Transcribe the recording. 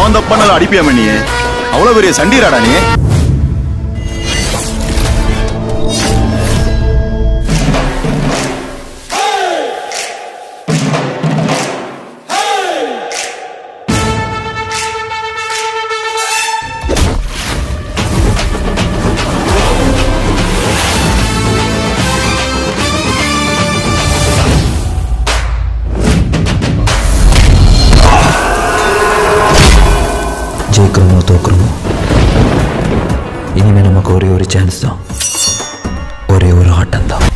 தப்பும் தப்பானாலும் அடிப்பியாம நீ அவ்வளவு பெரிய சண்டீராடா நீ ஜெயிக்கிறோமோ தோக்குறோமோ இனிமே நமக்கு ஒரே ஒரு சான்ஸ் தான் ஒரே ஒரு ஆட்டம் தான்